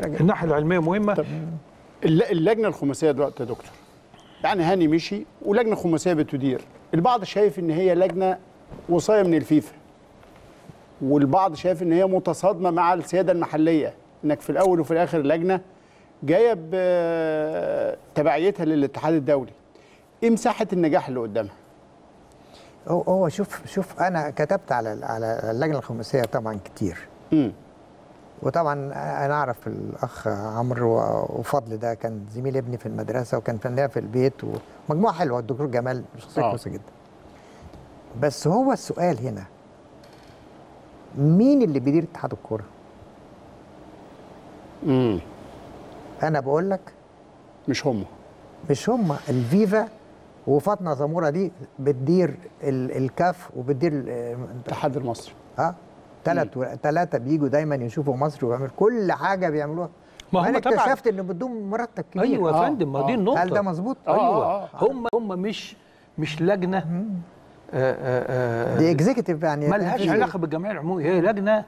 كتيره جدا الناحيه العلميه مهمه طب الل- اللجنه الخماسيه دلوقتي يا دكتور يعني هاني مشي ولجنه خماسيه بتدير البعض شايف ان هي لجنه وصايه من الفيفا والبعض شايف ان هي متصادمه مع السياده المحليه انك في الاول وفي الاخر اللجنه جايه بتبعيتها للاتحاد الدولي ايه مساحه النجاح اللي قدامها هو هو شوف شوف انا كتبت على على اللجنه الخماسيه طبعا كتير امم وطبعا انا اعرف الاخ عمرو وفضل ده كان زميل ابني في المدرسه وكان فنان في البيت ومجموعه حلوه الدكتور جمال شخصيه آه. كويسه جدا بس هو السؤال هنا مين اللي بيدير اتحاد الكوره؟ امم انا بقول لك مش هم مش هم الفيفا وفاطمه زموره دي بتدير ال- الكاف وبتدير ال- الاتحاد المصري اه ثلاث ثلاثه بيجوا دايما يشوفوا مصر ويعملوا كل حاجه بيعملوها ما هم انا طبعاً. اكتشفت ان بدون مرتب كبير ايوه يا آه، فندم ما دي آه. النقطه هل ده مظبوط؟ آه، ايوه آه، هم هم مش مش لجنه آه، آه، آه، دي اكزيكتيف يعني ملهاش في- علاقه بالجمعيه العموميه هي لجنه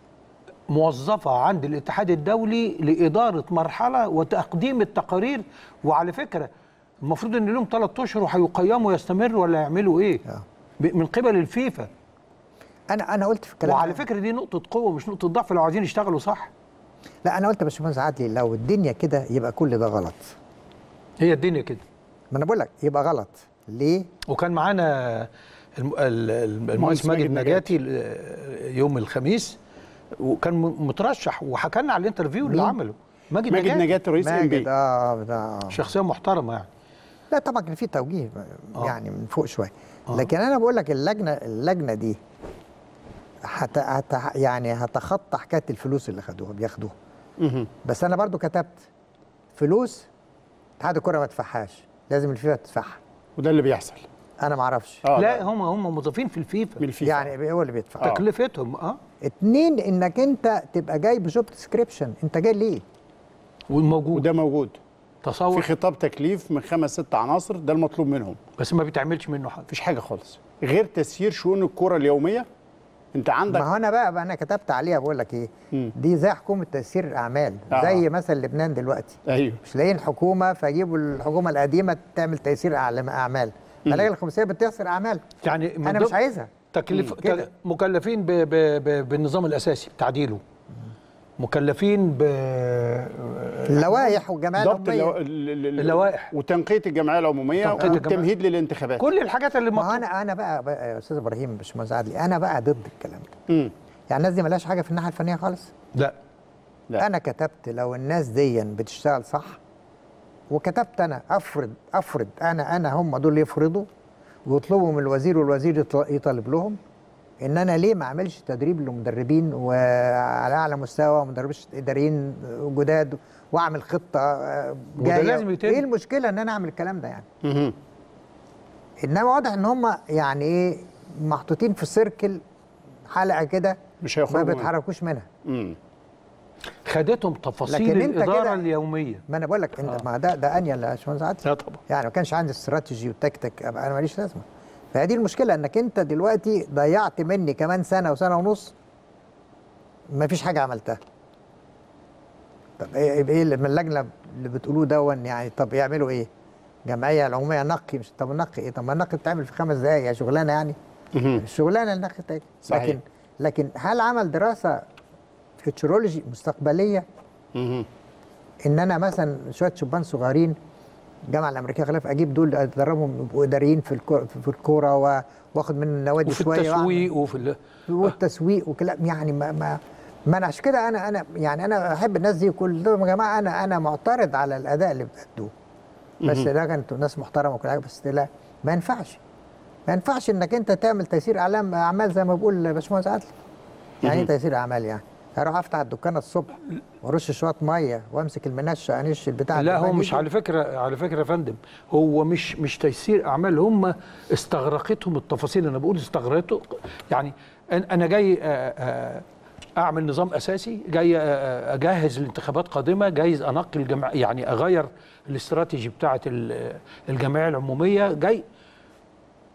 موظفه عند الاتحاد الدولي لاداره مرحله وتقديم التقارير وعلى فكره المفروض ان لهم ثلاث اشهر وهيقيموا يستمروا ولا يعملوا ايه آه. ب- من قبل الفيفا انا انا قلت في الكلام وعلى ده- فكره دي نقطه قوه مش نقطه ضعف لو عايزين يشتغلوا صح لا انا قلت يا باشمهندس عدلي لو الدنيا كده يبقى كل ده غلط هي الدنيا كده ما انا بقول لك يبقى غلط ليه؟ وكان معانا الم- ال- ال- المهندس ماجد نجاتي ال- يوم الخميس وكان م- مترشح وحكى لنا على الانترفيو اللي مين؟ عمله ماجد, ماجد نجاتي نجاتي رئيس ام ماجد بي اه ده شخصيه محترمه يعني لا طبعا كان في توجيه آه. يعني من فوق شويه آه. لكن انا بقول لك اللجنه اللجنه دي هت هت يعني هتخطى حكايه الفلوس اللي خدوها بياخدوها مهم. بس انا برضو كتبت فلوس اتحاد الكره ما تدفعهاش لازم الفيفا تدفعها وده اللي بيحصل انا ما اعرفش اه لا هم هم موظفين في الفيفا من الفيفا يعني هو اللي بيدفع آه. تكلفتهم اه اتنين انك انت تبقى جاي بجوب ديسكريبشن انت جاي ليه والموجود وده موجود في تصور خطاب تكليف من خمس ست عناصر ده المطلوب منهم بس ما بيتعملش منه حاجه مفيش حاجه خالص غير تسيير شؤون الكره اليوميه انت عندك ما هو انا بقى, بقى انا كتبت عليها بقول لك ايه مم. دي زي حكومه تيسير الاعمال آه. زي مثلا لبنان دلوقتي ايوه مش لاقيين حكومه فيجيبوا الحكومه القديمه تعمل تيسير أعلام- اعمال اللجنه الخماسيه بتيسر اعمال يعني من انا مش ضمن عايزها تكلف مم. كده. ت- مكلفين ب ب ب بالنظام الاساسي بتعديله مكلفين ب اللوائح والجمعيه ضبط اللو... العموميه ال- ال- ال- اللوائح. وتنقيه الجمعيه العموميه تنقية الجمعية. والتمهيد للانتخابات كل الحاجات اللي ما هو مطلوب انا انا بقى, بقى يا استاذ ابراهيم باشمهندس عدلي انا بقى ضد الكلام ده مم. يعني الناس دي ملهاش حاجه في الناحيه الفنيه خالص لا لا. انا كتبت لو الناس دي بتشتغل صح وكتبت انا افرض افرض انا انا هم دول يفرضوا ويطلبوا من الوزير والوزير يط- يطالب لهم ان انا ليه ما اعملش تدريب لمدربين وعلى اعلى مستوى ومدربين اداريين جداد واعمل خطه آه، وده جايه لازم يتم. ايه المشكله ان انا اعمل الكلام ده يعني مهم. انما واضح ان هم يعني ايه محطوطين في سيركل حلقه كده مش ما هيخرجوا منها. بيتحركوش منها مم. خدتهم تفاصيل لكن انت الاداره كده- اليوميه ما انا بقول لك انت ما ده ده انيل يا باشمهندس عادل لا طبعا يعني ما كانش عندي استراتيجي وتكتيك ابقى انا ماليش لازمه فهذه المشكله انك انت دلوقتي ضيعت مني كمان سنه وسنه ونص ما فيش حاجه عملتها طب ايه ايه اللي من اللجنه اللي بتقولوه دون يعني طب يعملوا ايه جمعيه العموميه نقي مش طب نقي ايه طب ما النقي بتعمل في خمس دقائق يا شغلانه يعني مهم. الشغلانه النقي بتاعتها صحيح. لكن لكن هل عمل دراسه فيوتشرولوجي مستقبليه مهم. ان انا مثلا شويه شبان صغيرين الجامعه الامريكيه خلاف اجيب دول ادربهم يبقوا اداريين في الكو- في الكوره و- واخد من النوادي وفي شويه وأعمل- التسويق وفي ال... والتسويق وكلام يعني ما ما ما انا عشان كده انا انا يعني انا احب الناس دي كل دول يا جماعه انا انا معترض على الاداء اللي بتأدوه بس ده كانتوا ناس محترمه وكل حاجه بس لا ما ينفعش ما ينفعش انك انت تعمل تيسير اعلام اعمال زي ما بيقول باشمهندس عادل يعني ايه تيسير اعمال يعني اروح افتح الدكان الصبح وارش شويه ميه وامسك المنشه انش البتاع لا هو الدكان مش يجي. على فكره على فكره يا فندم هو مش مش تيسير اعمال هم استغرقتهم التفاصيل انا بقول استغرقته يعني أنا- انا جاي آه، آه، اعمل نظام اساسي جاي آه، اجهز لانتخابات قادمه جايز انقي الجمع يعني اغير الاستراتيجي بتاعه ال- الجمعيه العموميه جاي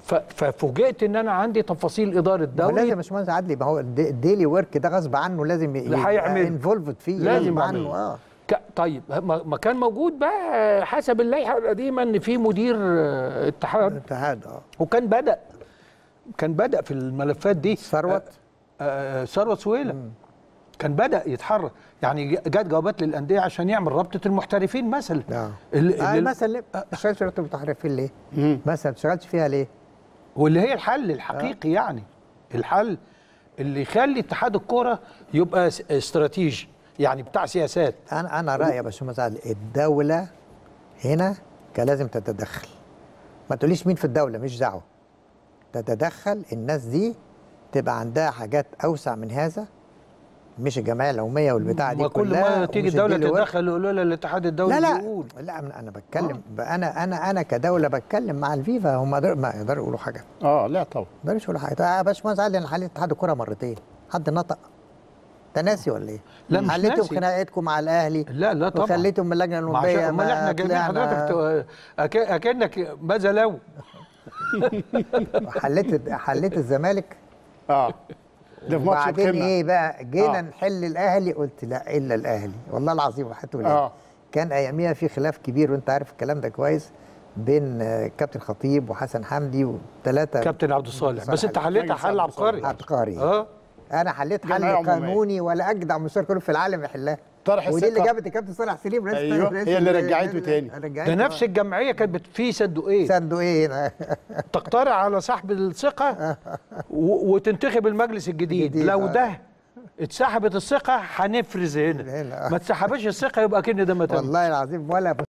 ف- ففوجئت ان انا عندي تفاصيل اداره ما هو لازم الدوري يا باشمهندس عدلي ما هو الدي- الديلي ورك ده غصب عنه لازم لا هيعمله. انفولفد فيه لازم غصب عنه يعمله. اه ك- طيب ما ما كان موجود بقى حسب اللائحه القديمه ان في مدير آه، اتحاد الاتحاد اه وكان بدا كان بدا في الملفات دي ثروت آه، آه، ثروت سويلة كان بدا يتحرك يعني ج- جت جوابات للانديه عشان يعمل رابطه المحترفين مثلا اه اللي- آه اللي- مثلا ليه ما بتشتغلش رابطه المتحرفين ليه؟ مثلا ما بتشتغلش فيها ليه؟ واللي هي الحل الحقيقي يعني الحل اللي يخلي اتحاد الكوره يبقى س- استراتيجي يعني بتاع سياسات انا انا رايي يا باشمهندس عادل الدوله هنا كان لازم تتدخل ما تقوليش مين في الدوله مش دعوه تتدخل الناس دي تبقى عندها حاجات اوسع من هذا مش الجمعيه العموميه والبتاع دي ما كل كلها ما تيجي ومش الدوله الديلي ورك. تتدخل يقولوا لها الاتحاد الدولي لا لا بيقول لا انا بتكلم انا انا انا كدوله بتكلم مع الفيفا هم يقدروا- ما يقدروا يقولوا حاجه اه لا طبعا ما يقدروش يقولوا حاجه طيب يا باشمهندس عادل انا حليت اتحاد الكوره مرتين حد نطق انت ناسي ولا ايه؟ لا، مش حليتم ناسي. خناقتكم مع الاهلي لا لا طبعا وخليتم من اللجنه ما عشان- الاولمبيه امال ما احنا جايبين طلعنا- حضرتك ت- أك- اكنك بزلو حليت حليت الزمالك اه ده في ماتش وبعدين القمه ايه بقى جينا آه. نحل الاهلي قلت لا الا الاهلي والله العظيم وحياته بالله آه. كان اياميها في خلاف كبير وانت عارف الكلام ده كويس بين آه، كابتن خطيب وحسن حمدي وثلاثه كابتن عبد الصالح بس انت حليتها مجلس حل عبد الصالح. عبقري عبقري اه انا حليت حل جمعية عمومية. قانوني ولا اجدع مستشار قانوني في العالم يحلها طرح ودي اللي الثقة. جابت الكابتن صالح سليم رئيس أيوة، رئيس هي اللي ال- رجعته تاني. رجعته ده نفس الجمعيه كانت بت- في صندوقين صندوق ايه هنا تقترع على صاحب الثقه و- وتنتخب المجلس الجديد الجديد، لو آه. ده اتسحبت الثقه هنفرز هنا هنا. ما اتسحبش الثقه يبقى كأن ده ما تم والله العظيم ولا